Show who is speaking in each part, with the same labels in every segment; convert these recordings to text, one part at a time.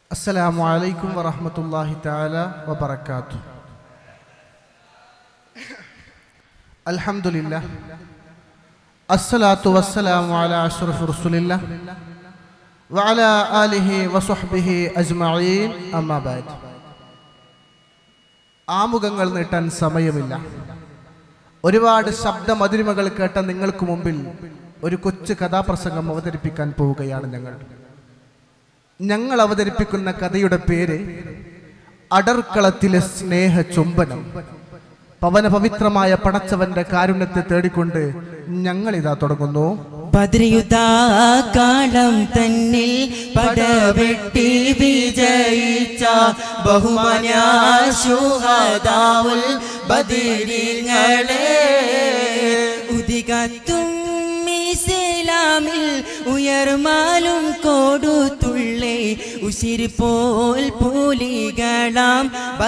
Speaker 1: السلام عليكم ورحمة الله تعالى وبركاته الحمد لله الصلاة والسلام على أشرف رسول الله وعلى آله وصحبه أجمعين أما بعد ആമുഖങ്ങൾ നീട്ടാൻ സമയമില്ല ഒരുപാട് ശബ്ദമധുരിമകൾ കേട്ട നിങ്ങൾക്ക് മുമ്പിൽ ഒരു കൊച്ചു കഥാപ്രസംഗം അവതരിപ്പിക്കാൻ പോവുകയാണ് ഞങ്ങൾ ഞങ്ങൾ അവതരിപ്പിക്കുന്ന കഥയുടെ പേര് അടർക്കളത്തിലെ സ്നേഹ ചുംബനം പവന പവിത്രമായ പടച്ചവന്റെ കാരുണ്യത്തെ തേടിക്കൊണ്ട് ഞങ്ങൾ ഇതാ തുടങ്ങുന്നു
Speaker 2: ബദ്രയുദ്ധാകാലം തന്നിൽ പടവെട്ടി വിജയിച്ച ബഹുമാനാശുഹദാവുൽ ബദിരിങ്ങളെ ഉദികത്തും ഇസ്ലാമിൽ ഉയർമാലും കൊടുത്തുള്ളേ ഉശിരി പോൽ പൂലികളാം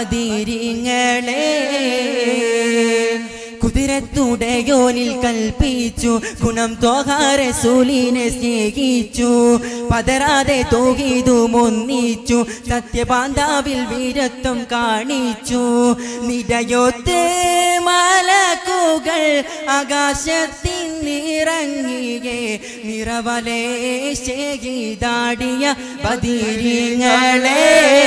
Speaker 2: ബദിരിങ്ങളെ കുതിരത്തുടയോനിൽ കൽപ്പിച്ചു ഗുണം തോഹാരസൂലിനെ സ്നേഹിച്ചു പതരാതെ തോഹിതും ഒന്നിച്ചു സത്യപാന്താവിൽ വീരത്വം കാണിച്ചു നിരയൊത്ത് മലക്കുകൾ ആകാശത്തിൽ നിറങ്ങിയേ നിറവലേ ശേകിതാടിയ ബദിരിങ്ങളെ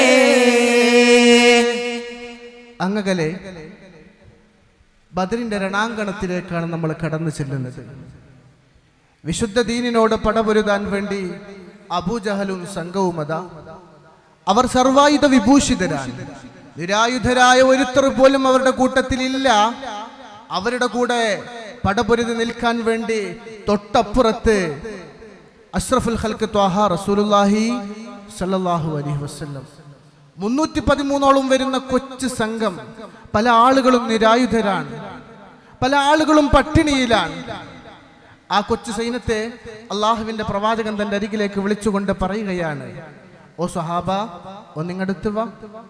Speaker 1: അങ്ങകലെ ബദറിന്റെ രണാങ്കണത്തിലേക്കാണ് നമ്മൾ കടന്നു ചെല്ലുന്നത് വിശുദ്ധ ദീനിനോട് പടപൊരുതാൻ വേണ്ടി അബൂജഹലും സംഘവും അതാ അവർ സർവായുധ വിഭൂഷിതരാണ് നിരായുധരായ ഒരുത്തർ പോലും അവരുടെ കൂട്ടത്തിലില്ല അവരുടെ കൂടെ പടപൊരുതി നിൽക്കാൻ വേണ്ടി തൊട്ടപ്പുറത്ത് അഷ്റഫുൽ ഖൽക്ക് ത്വാഹ റസൂലുള്ളാഹി സല്ലല്ലാഹു അലൈഹി വസല്ലം മുന്നൂറ്റി പതിമൂന്നോളം വരുന്ന കൊച്ചു സംഘം പല ആളുകളും നിരായുധരാണ് പല ആളുകളും പട്ടിണിയിലാണ് ആ കൊച്ചു സൈന്യത്തെ അള്ളാഹുവിന്റെ പ്രവാചകൻ തന്റെ അരികിലേക്ക് വിളിച്ചുകൊണ്ട് പറയുകയാണ് ഓ സഹാബ ഒന്നിങ്ങടുത്ത് വാ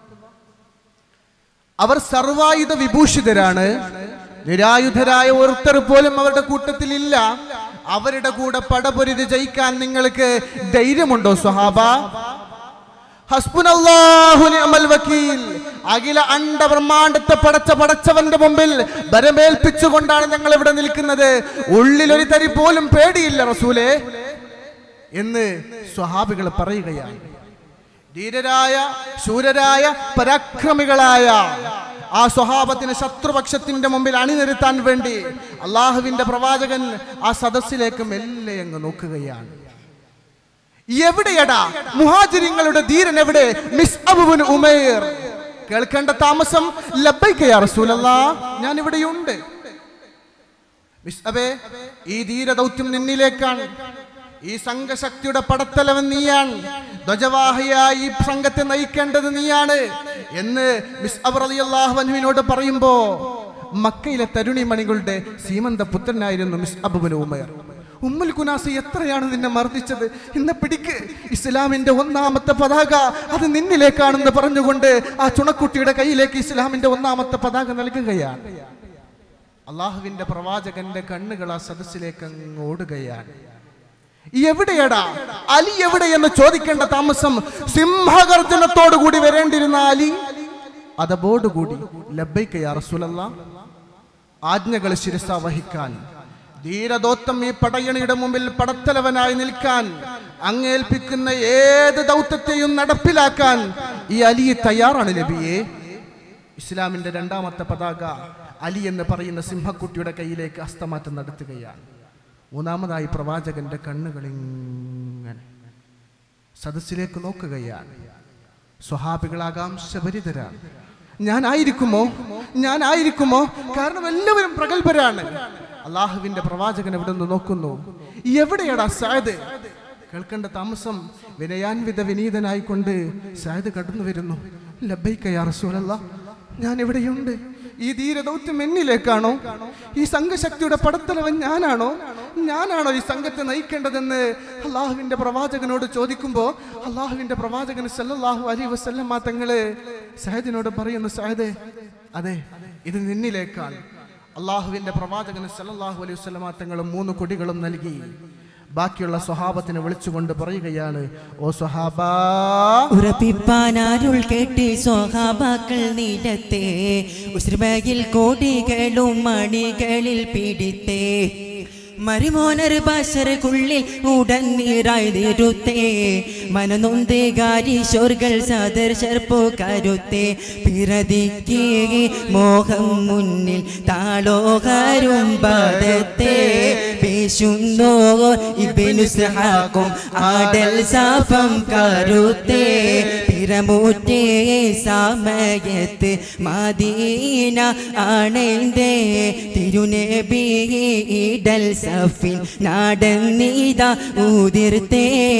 Speaker 1: അവർ സർവായുധ വിഭൂഷിതരാണ് നിരായുധരായ ഒരുത്തർ പോലും അവരുടെ കൂട്ടത്തിലില്ല അവരുടെ കൂടെ പടപൊരുതി ജയിക്കാൻ നിങ്ങൾക്ക് ധൈര്യമുണ്ടോ സ്വഹാബ ഹസ്ബുനല്ലാഹു നിഅമൽ വക്കീൽ അഖില അണ്ട ബ്രഹ്മാണ്ടത്തെ പടച്ച പടച്ചവന്റെ മുമ്പിൽ ബരമേൽപ്പിച്ചുകൊണ്ടാണ് ഞങ്ങൾ ഇവിടെ നിൽക്കുന്നത് ഉള്ളിൽ ഒരു തരി പോലും പേടിയില്ല റസൂലേ എന്ന് സ്വഹാബികൾ പറയുകയാണ് ധീരരായ ശൂരരായ പരാക്രമികളായ ആ സ്വഹാബത്തിന് ശത്രുപക്ഷത്തിന്റെ മുമ്പിൽ അണിനിരത്താൻ വേണ്ടി അള്ളാഹുവിന്റെ പ്രവാചകൻ ആ സദസ്സിലേക്ക് മെല്ലെ അങ്ങ് നോക്കുകയാണ് എവിടെയടാ മുഹാജിരിങ്ങളുടെ ധീരൻ എവിടെ മിസ് അബുബിൻ ഉമേർ കേൾക്കേണ്ട താമസം ലബൈക്കയാ റസൂലല്ലാ ഞാൻ ഇവിടെയുണ്ട് മിസ് അബേ ഈ ധീരദൗത്യം നിന്നിലേക്കാണ് ഈ സംഘശക്തിയുടെ പടത്തലവൻ നീയാണ് ധ്വജവാഹിയായി ഈ സംഘത്തെ നയിക്കേണ്ടത് നീയാണ് എന്ന് മിസ് അബർ അലി അള്ളാഹുവിനോട് പറയുമ്പോ മക്കയിലെ തരുണിമണികളുടെ സീമന്ത പുത്രനായിരുന്നു മിസ് അബുബിൻ ഉമേർ ഉമ്മുൽ കുനാസി എത്രയാണ് നിന്നെ മർദ്ദിച്ചത് ഇന്ന് പിടിക്ക് ഇസ്ലാമിന്റെ ഒന്നാമത്തെ പതാക അത് നിന്നിലേക്കാണെന്ന് പറഞ്ഞുകൊണ്ട് ആ ചുണക്കുട്ടിയുടെ കയ്യിലേക്ക് ഇസ്ലാമിന്റെ ഒന്നാമത്തെ പതാക നൽകുകയാണ് അള്ളാഹുവിന്റെ പ്രവാചകന്റെ കണ്ണുകൾ ആ സദസ്സിലേക്ക് അങ്ങ് ഓടുകയാണ് എവിടെയടാ അലി എവിടെ എന്ന് ചോദിക്കേണ്ട താമസം സിംഹഗർജനത്തോടു കൂടി വരേണ്ടിരുന്ന അലി അതബോടുകൂടി ലബൈക്കയാ റസൂലല്ല ആജ്ഞകൾ ശിരസ വഹിക്കാൻ ധീരദോത്തം ഈ പടയണിയുടെ മുമ്പിൽ പടത്തലവനായി നിൽക്കാൻ അങ്ങേൽപ്പിക്കുന്ന ഏത് ദൗത്യത്തെയും നടപ്പിലാക്കാൻ ഈ അലി തയ്യാറാണ് ലബിയെ ഇസ്ലാമിന്റെ രണ്ടാമത്തെ പതാക അലി എന്ന് പറയുന്ന സിംഹക്കുട്ടിയുടെ കയ്യിലേക്ക് അസ്തമാറ്റം നടത്തുകയാണ് മൂന്നാമതായി പ്രവാചകന്റെ കണ്ണുകൾ ഇങ്ങനെ സദസ്സിലേക്ക് നോക്കുകയാണ് സ്വഹാബികളാകാം ശബരിതരാണ് ഞാനായിരിക്കുമോ ഞാനായിരിക്കുമോ കാരണം എല്ലാവരും പ്രഗത്ഭരാണ് അള്ളാഹുവിന്റെ പ്രവാചകൻ എവിടെ നിന്ന് നോക്കുന്നു എവിടെയാടാ സായത് കേൾക്കേണ്ട താമസം വിനയാൻവിത വിനീതനായിക്കൊണ്ട് സായത് കടന്നു വരുന്നു ലബൈക്കയാ റസൂലല്ല ഞാൻ എവിടെയുണ്ട് ഈ ധീരദൗത്യം എന്നിലേക്കാണോ ഈ സംഘശക്തിയുടെ പടത്തലവൻ ഞാനാണോ ഞാനാണോ ഈ സംഘത്തെ നയിക്കേണ്ടതെന്ന് അള്ളാഹുവിന്റെ പ്രവാചകനോട് ചോദിക്കുമ്പോൾ അള്ളാഹുവിന്റെ പ്രവാചകൻ സല്ലല്ലാഹു അലൈഹി വസല്ലമ തങ്ങള് സഹദിനോട് പറയുന്നു സഹദേ അതെ ഇത് നിന്നിലേക്കാണ് അള്ളാഹുവിന്റെ പ്രവാചകന് സല്ലല്ലാഹു അലൈഹി വസല്ലമ തങ്ങൾ മൂന്ന് കൊടികളും നൽകി ബാക്കിയുള്ള സ്വഹാബത്തിനെ വിളിച്ചുകൊണ്ട് പറയുകയാണ് ഓ സ്വഹാബാ
Speaker 2: ഉറപ്പിപ്പാനാരുൾ കേട്ട് സ്വഹാബാക്കൾ നീലത്തെ ഉസ്രബയിൽ കോടികളും മണികളിൽ പിടിത്തേ മരുമോനർ ബാശർക്കുള്ളിൽ ഉടൻ നീറായി നിരുത്തേ മനനൊന്തേ ഗാരീശോർകൾ സദർശർപ്പോ കരുത്തേ പിറതിക്കേ മോഹം മുന്നിൽ താളോകാരും പദത്തെ പേശുന്നോ ഇബിനുസ്ഹാക്കും ആടൽ സാഫം കരുത്തേ പിറമൂറ്റേ സമയത്ത് മദീന ആണേന്തേ തിരുനബി ഇടൽ സഫിൻ നാടൻ നീത ഊതിർത്തേ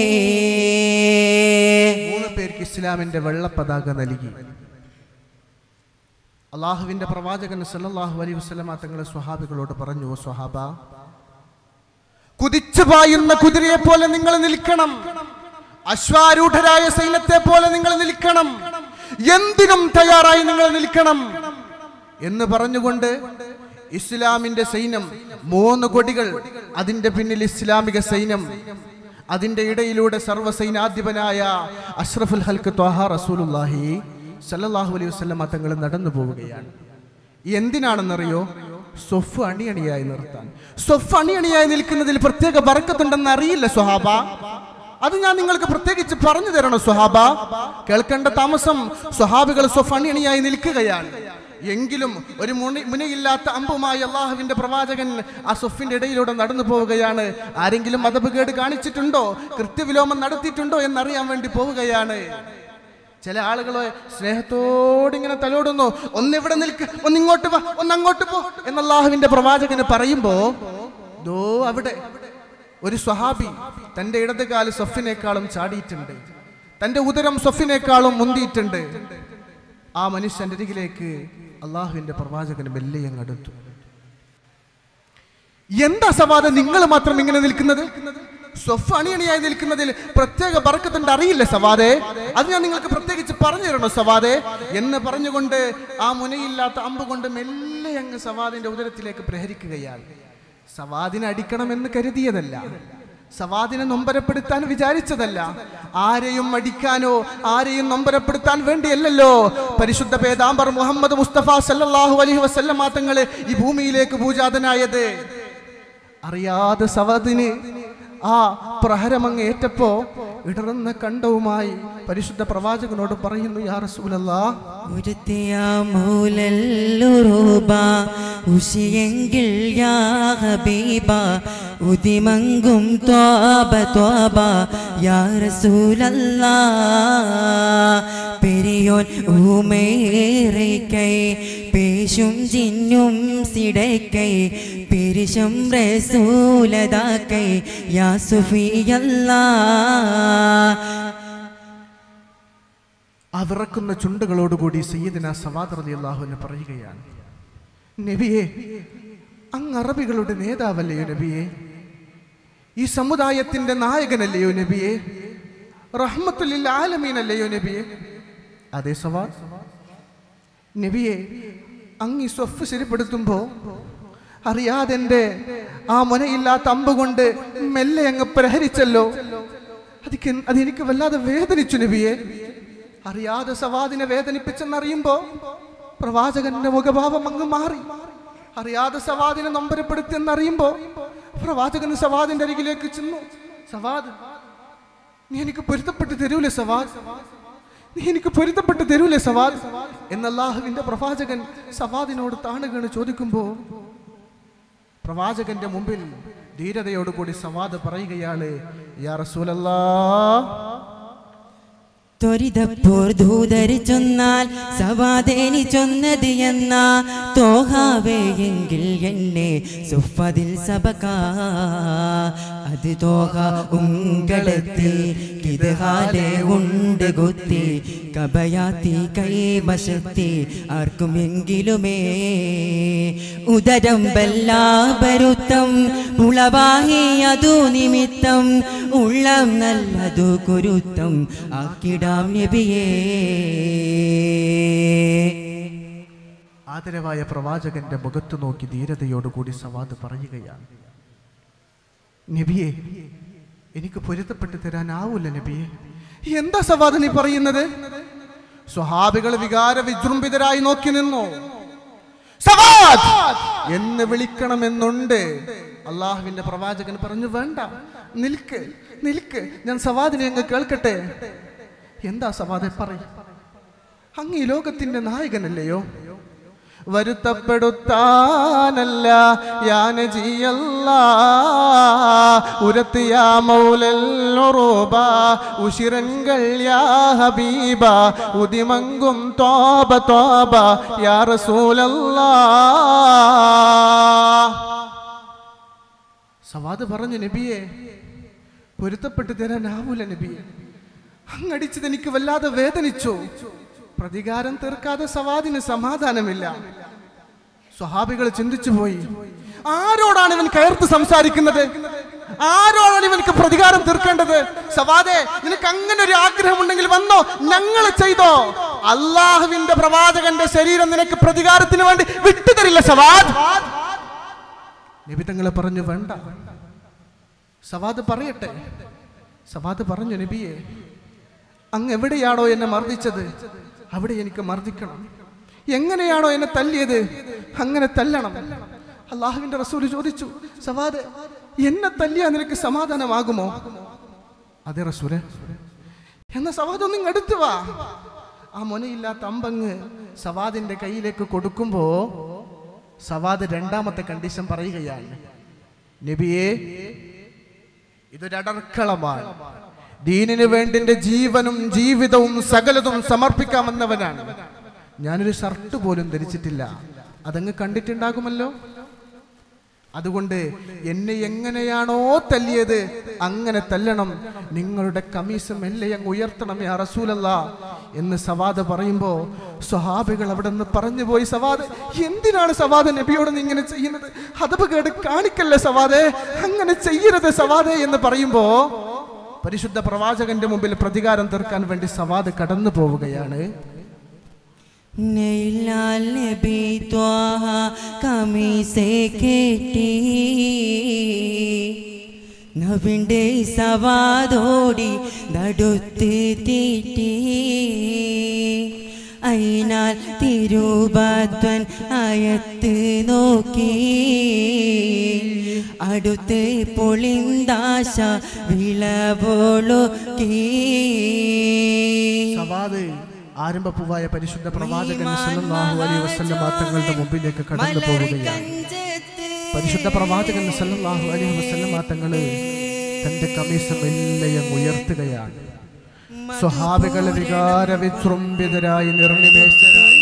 Speaker 1: മൂന്ന് പേർക്ക് ഇസ്ലാമിന്റെ വെള്ളപ്പതാക നൽകി അള്ളാഹുവിന്റെ പ്രവാചകൻ സല്ലല്ലാഹു അലൈഹി വസല്ലമ തങ്ങളെ സ്വഹാബികളോട് പറഞ്ഞു "ഓ സ്വഹാബ കുതിച്ചു പായുന്ന കുതിരയെ പോലെ നിങ്ങൾ നിൽക്കണം അശ്വാരൂഢരായ സൈന്യത്തെ പോലെ നിങ്ങൾ നിൽക്കണം എന്തിനും തയ്യാറായി നിങ്ങൾ നിൽക്കണം എന്ന് പറഞ്ഞുകൊണ്ട് ഇസ്ലാമിന്റെ സൈന്യം മൂന്ന് കൊടികൾ അതിന്റെ പിന്നിൽ ഇസ്ലാമിക സൈന്യം അതിന്റെ ഇടയിലൂടെ സർവ്വസൈനാധിപനായ അഷ്റഫുൽ ഹൽക്ക് ത്വാഹ റസൂലുല്ലാഹി സല്ലല്ലാഹു അലൈഹി വസല്ലമ തങ്ങൾ നടന്നു പോവുകയാണ് എന്തിനാണെന്നറിയോ സ്വഫ് അണിയണിയായി നിർത്താൻ സ്വഫ് അണിയണിയായി നിൽക്കുന്നതിൽ പ്രത്യേക ബർക്കത്തുണ്ടെന്ന് അറിയില്ല സ്വഹാബ അത് ഞാൻ നിങ്ങൾക്ക് പ്രത്യേകിച്ച് പറഞ്ഞു തരണം സ്വഹാബ കേൾക്കേണ്ട താമസം സ്വഹാബികൾ സ്വഫ് അണിയണിയായി നിൽക്കുകയാണ് എങ്കിലും ഒരു മുനി മുനയില്ലാത്ത അമ്പുമായി അള്ളാഹുവിന്റെ പ്രവാചകൻ ആ സ്വഫിന്റെ ഇടയിലൂടെ നടന്നു പോവുകയാണ് ആരെങ്കിലും മതപകേട് കാണിച്ചിട്ടുണ്ടോ കൃത്യവിലോമം നടത്തിയിട്ടുണ്ടോ എന്നറിയാൻ വേണ്ടി പോവുകയാണ് ചില ആളുകളെ സ്നേഹത്തോടിങ്ങനെ തലോടുന്നു ഒന്നിവിടെ നിൽക്ക് ഒന്നിങ്ങോട്ട് വാ ഒന്നങ്ങോട്ട് പോ എന്ന് അള്ളാഹുവിന്റെ പ്രവാചകന് പറയുമ്പോ ദോ അവിടെ ഒരു സ്വഹാബി തന്റെ ഇടതുകാല് സൊഫിനേക്കാളും ചാടിയിട്ടുണ്ട് തന്റെ ഉദരം സൊഫിനേക്കാളും മുന്തിയിട്ടുണ്ട് ആ മനുഷ്യന്റെ അരികിലേക്ക് അള്ളാഹുവിന്റെ പ്രവാചകന് മെല്ലെയങ്ങ് അടുത്തു എന്താ സവാദ നിങ്ങൾ മാത്രം ഇങ്ങനെ നിൽക്കുന്നത് സ്വഫ് അണിയണിയായി നിൽക്കുന്നതിൽ പ്രത്യേക ബർക്കത്തുണ്ട് അറിയില്ല സവാദെ അത് ഞാൻ നിങ്ങൾക്ക് പ്രത്യേകിച്ച് പറഞ്ഞു തരണോ സവാദെ എന്ന് പറഞ്ഞുകൊണ്ട് ആ മുനയില്ലാത്ത അമ്പ് കൊണ്ട് മെല്ലെ അങ്ങ് സവാദിന്റെ ഉദരത്തിലേക്ക് പ്രഹരിക്കുകയാണ് സവാദിനെ അടിക്കണമെന്ന് കരുതിയതല്ല സവാദിനെ നൊമ്പരപ്പെടുത്താൻ വിചാരിച്ചതല്ല ആരെയും അടിക്കാനോ ആരെയും നൊമ്പരപ്പെടുത്താൻ വേണ്ടിയല്ലല്ലോ പരിശുദ്ധ പേദാംബർ മുഹമ്മദ് മുസ്തഫ സല്ലല്ലാഹു അലൈഹി വസല്ലമ തങ്ങള് ഈ ഭൂമിയിലേക്ക് പൂജാതനായത് അറിയാതെ സവദിന് ആ പ്രഹരമങ്ങ് ഏറ്റപ്പോ ഇടറുന്ന കണ്ടവുമായി പരിശുദ്ധ പ്രവാചകനോട് പറയുന്നു യാ റസൂലല്ലാ
Speaker 2: ഉരുത്തിയാമൂലല്ലുറൂബ ഉഷിയെങ്കിൽ യാ ഹബീബ ഉദിമങ്കും ത്വാബ ത്വാബ യാ റസൂലല്ലാ പെരിയോൻ ഊമേറിക്കൈ പേശും ചിന്നും സിടക്കൈ പെരിശം റസൂലതാക്കൈ യാ സുഫിയല്ലാ
Speaker 1: ആ വിറക്കുന്ന ചുണ്ടുകളോടുകൂടി സയ്യിദിന സവാദ് റലി അള്ളാഹുവിനെ പറയുകയാണ് നബിയെ അങ്ങ് അറബികളുടെ നേതാവല്ലയോ നബിയെ ഈ സമുദായത്തിന്റെ നായകനല്ലയോ നബിയെ റഹ്മത്തുല്ലിൽ ആലമീനല്ലയോ നബിയെ അതെ സവാദ് നബിയെ അങ്ങ് ഈ സ്വഫ് ശരിപ്പെടുത്തുമ്പോ അറിയാതെ എൻ്റെ ആ മുനയില്ലാത്ത അമ്പ് കൊണ്ട് മെല്ലെ അങ്ങ് പ്രഹരിച്ചല്ലോ അതിക്ക് അതെനിക്ക് വല്ലാതെ വേദനിച്ചു നബിയെ അറിയാതെ സവാദിനെ വേദനിപ്പിച്ചെന്നറിയുമ്പോ പ്രവാചകന്റെ മുഖഭാവം അങ്ങ് മാറി അറിയാതെ സവാദിനെ നൊമ്പരപ്പെടുത്തിയെന്നറിയുമ്പോ പ്രവാചകൻ സവാദിന്റെ അരികിലേക്ക് ചെന്നു സവാദ് നീ എനിക്ക് പൊരുത്തപ്പെട്ട് തരൂലേ സവാദ് നീ എനിക്ക് പൊരുത്തപ്പെട്ട് തരൂലേ സവാദ് എന്നല്ലാഹുവിന്റെ പ്രവാചകൻ സവാദിനോട് താണുകയാണ് ചോദിക്കുമ്പോ പ്രവാചകന്റെ മുമ്പിൽ ധീരതയോടുകൂടി സവാദ് പറയുകയാണ് യാ റസൂലല്ലാ
Speaker 2: ത്വരിതപ്പോർ ദൂതര് ചൊന്നാൽ സവാദേനി ചൊന്നത് എന്ന തോഹാവേ എങ്കിൽ എന്നെ സുഫതിൽ സബക അത് തോഹ ഉങ്കളത്തി കിതഹാലെ ഉണ്ട് കുത്തി കബയാത്തി കൈവശത്തി ആർക്കും എങ്കിലുമേ ഉദരം ബല്ലാപരുത്തം ഉളവാഹി അതു നിമിത്തം ഉള്ളം നല്ലതു കുരുത്തം ആക്കിടാം നബിയേ
Speaker 1: ആദരവായ പ്രവാചകന്റെ മുഖത്ത് നോക്കി ധീരതയോടുകൂടി സവാദ് പറയുകയാണ് നബിയെ എനിക്ക് പൊരുത്തപ്പെട്ട് തരാനാവൂല നബിയെ എന്താ സവാദ് നീ പറയുന്നത് സ്വഹാബികൾ വികാര വിജൃംഭിതരായി നോക്കി നിന്നു സവാദ് എന്ന് വിളിക്കണമെന്നുണ്ട് അള്ളാഹുവിന്റെ പ്രവാചകൻ പറഞ്ഞു വേണ്ട നിൽക്ക് നിൽക്ക് ഞാൻ സവാദിനെ അങ്ങ് കേൾക്കട്ടെ എന്താ സവാദെ പറയും അങ്ങ് ഈ ലോകത്തിന്റെ നായകനല്ലയോ വരുത്തപ്പെടുത്താനല്ല യാനജിയല്ല ഉരത്തിയ മൗലൂബ ഉശിരൻകൾ യാ ഹബീബ ഉദിമങ്കും തോബ തോബ യാ റസൂലല്ലാ സവാദ് പറഞ്ഞു നബിയെ പൊരുത്തപ്പെട്ടു തരാനാവൂല നബിയെ അങ്ങടിച്ചത് എനിക്ക് വല്ലാതെ വേദനിച്ചു പ്രതികാരം തീർക്കാതെ സവാദിന് സമാധാനമില്ല സ്വഹാബികൾ ചിന്തിച്ചു പോയി ആരോടാണ് ഇവൻ കയർത്ത് സംസാരിക്കുന്നത് ആരോടാണ് ഇവനക്ക് പ്രതികാരം തീർക്കേണ്ടത് സവാദെ നിനക്ക് അങ്ങനെ ഒരു ആഗ്രഹം ഉണ്ടെങ്കിൽ വന്നോ ഞങ്ങൾ ചെയ്തോ അള്ളാഹുവിന്റെ പ്രവാചകന്റെ ശരീരം നിനക്ക് പ്രതികാരത്തിന് വേണ്ടി വിട്ടുതരില്ല സവാദ് നിബിതങ്ങളെ പറഞ്ഞു വേണ്ട സവാദ് പറയട്ടെ സവാദ് പറഞ്ഞു നബിയെ അങ്ങ് എവിടെയാണോ എന്നെ മർദ്ദിച്ചത് അവിടെ എനിക്ക് മർദ്ദിക്കണം എങ്ങനെയാണോ എന്നെ തല്ലിയത് അങ്ങനെ തല്ലണം അള്ളാഹുവിന്റെ റസൂല് ചോദിച്ചു സവാദ് എന്നെ തല്ലിയാ നിനക്ക് സമാധാനമാകുമോ അതെ റസൂലെ എന്ന സവാദ് ഒന്നും അടുത്ത് വാ ആ മുനയില്ലാത്ത അമ്പങ്ങ് സവാദിന്റെ കയ്യിലേക്ക് കൊടുക്കുമ്പോ സവാദ് രണ്ടാമത്തെ കണ്ടീഷൻ പറയുകയാണ് നബിയെ ഇതൊരടർക്കളമാണ് ദീനിന് വേണ്ടി എന്റെ ജീവനും ജീവിതവും സകലതും സമർപ്പിക്കാമെന്നവനാണ് ഞാനൊരു ഷർട്ട് പോലും ധരിച്ചിട്ടില്ല അതങ്ങ് കണ്ടിട്ടുണ്ടാകുമല്ലോ അതുകൊണ്ട് എന്നെ എങ്ങനെയാണോ തല്ലിയത് അങ്ങനെ തല്ലണം നിങ്ങളുടെ കമീസ് മെല്ലെ അങ്ങ് ഉയർത്തണം യാ റസൂലല്ല എന്ന് സവാദ് പറയുമ്പോ സ്വഹാബികൾ അവിടെ നിന്ന് പറഞ്ഞു പോയി സവാദ് എന്തിനാണ് സവാദ് നബിയോട് നീ ഇങ്ങനെ ചെയ്യുന്നത് അതവ് കേട് കാണിക്കല്ലേ സവാദെ അങ്ങനെ ചെയ്യരുത് സവാദെ എന്ന് പറയുമ്പോ പരിശുദ്ധ പ്രവാചകന്റെ മുമ്പിൽ പ്രതികാരം തീർക്കാൻ വേണ്ടി സവാദ് കടന്നു പോവുകയാണ്
Speaker 2: നെയ്ലാൽ നബി ത്വാഹ കമീസെ കേട്ടി നവിൻ്റെ സവാദോടി നടുത്ത് തീറ്റി അയിനാൽ തിരുബാത്വൻ അയത്ത് നോക്കി അടുത്ത് പൊളിന്താശ വിളവോളൊക്കി
Speaker 1: സവാദ് ആരംഭപ്പൂവായ പരിശുദ്ധ പ്രവാചകൻ സല്ലല്ലാഹു അലൈഹി വസല്ലം തങ്ങളുടെ മുമ്പിലേക്ക് കടന്നു പോവുകയാണ് പരിശുദ്ധ പ്രവാചകൻ സല്ലല്ലാഹു അലൈഹി വസല്ലം തങ്ങള് തന്റെ കമീസ് മെല്ലെ അങ്ങ് ഉയർത്തുകയാണ് സ്വഹാബികൾ വികാര വിജൃംഭിതരായി നിർനിമേഷരായി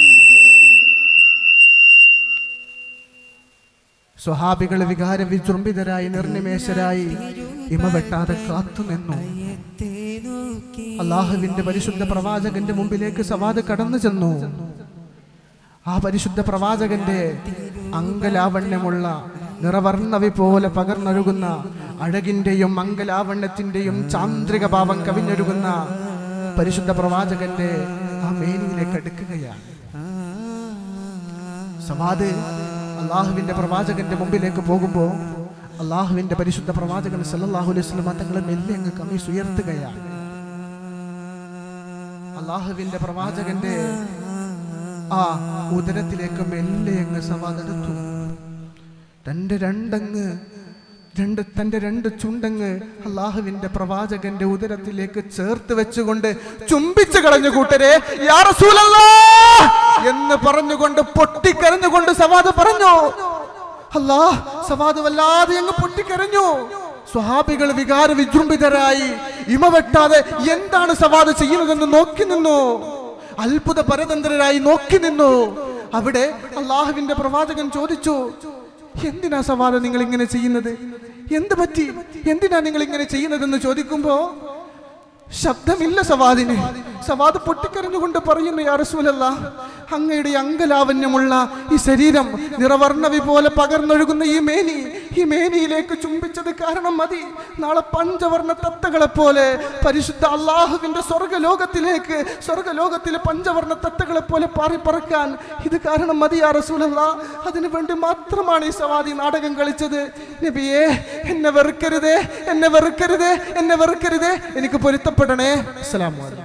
Speaker 1: സ്വഹാബികൾ വികാര വിജൃംഭിതരായി നിർനിമേഷരായി ഇമ വെട്ടാതെ കാത്തുനിന്നു അള്ളാഹുവിന്റെ പരിശുദ്ധ പ്രവാചകന്റെ മുമ്പിലേക്ക് സവാദ് കടന്നു ചെന്നു ആ പരിശുദ്ധ പ്രവാചകന്റെ അങ്കലാവണ്യമുള്ള നിറവർണ്ണവി പോലെ പകർന്നൊഴുകുന്ന അഴകിന്റെയും അങ്കലാവണ്യത്തിന്റെയും ചാന്ദ്രിക ഭാവം കവിഞ്ഞൊഴുകുന്ന പരിശുദ്ധ പ്രവാചകന്റെ ആ മേനിയിലേക്ക് അടുക്കുകയാണ് സവാദ് അള്ളാഹുവിന്റെ പ്രവാചകന്റെ മുമ്പിലേക്ക് പോകുമ്പോ അള്ളാഹുവിന്റെ പരിശുദ്ധ പ്രവാചകൻ സല്ലല്ലാഹു അലൈഹി വസല്ലം തങ്ങളെ മെല്ലെ അങ്ങ് കമീസ് ഉയർത്തുകയാണ് അള്ളാഹുവിന്റെ പ്രവാചകന്റെ ആ ഉദരത്തിലേക്ക് മെല്ലെ അങ്ങ് സവാദെടുത്തു തന്റെ രണ്ടങ്ങ് രണ്ട് തന്റെ രണ്ട് ചുണ്ടങ്ങ് അള്ളാഹുവിന്റെ പ്രവാചകന്റെ ഉദരത്തിലേക്ക് ചേർത്ത് വെച്ചുകൊണ്ട് ചുംബിച്ചു കളഞ്ഞു കൂട്ടരെ യാ റസൂലല്ലാ എന്ന് പറഞ്ഞുകൊണ്ട് പൊട്ടിക്കരഞ്ഞുകൊണ്ട് സവാദ് പറഞ്ഞു അല്ലാ സവാദ് വല്ലാതെ അങ്ങ് പൊട്ടിക്കരഞ്ഞു സ്വഹാബികൾ വികാര വിജൃംഭിതരായി ഇമ വെട്ടാതെ എന്താണ് സവാദ് ചെയ്യുന്നതെന്ന് നോക്കി നിന്നു അത്ഭുത പരതന്ത്രരായി നോക്കി നിന്നു അവിടെ അള്ളാഹുവിന്റെ പ്രവാചകൻ ചോദിച്ചു എന്തിനാ സവാദ നിങ്ങൾ ഇങ്ങനെ ചെയ്യുന്നത് എന്ത് പറ്റി എന്തിനാ നിങ്ങൾ ഇങ്ങനെ ചെയ്യുന്നതെന്ന് ചോദിക്കുമ്പോ ശബ്ദമില്ല സവാദിന് സവാദ് പൊട്ടിക്കരഞ്ഞുകൊണ്ട് പറയുന്നു യാ റസൂലല്ല അങ്ങയുടെ അങ്കലാവണ്യമുള്ള ഈ ശരീരം നിറവർണ്ണവി പോലെ പകർന്നൊഴുകുന്ന ഈ മേനി ഈ മേനിയിലേക്ക് ചുംബിച്ചത് കാരണം മതി നാളെ പഞ്ചവർണ്ണ തത്തകളെ പോലെ പരിശുദ്ധ അള്ളാഹുവിന്റെ സ്വർഗലോകത്തിലേക്ക് സ്വർഗലോകത്തിലെ പഞ്ചവർണ്ണ തത്തകളെ പോലെ പാറി പറക്കാൻ ഇത് കാരണം മതി ആ റസൂലല്ല അതിനു വേണ്ടി മാത്രമാണ് ഈ സവാദി നാടകം കളിച്ചത് നബിയേ എന്നെ വെറുക്കരുതേ എന്നെ വെറുക്കരുതേ എന്നെ വെറുക്കരുതേ എനിക്ക് പൊരുത്തപ്പെടണേ അസ്സലാമു അലൈക്കും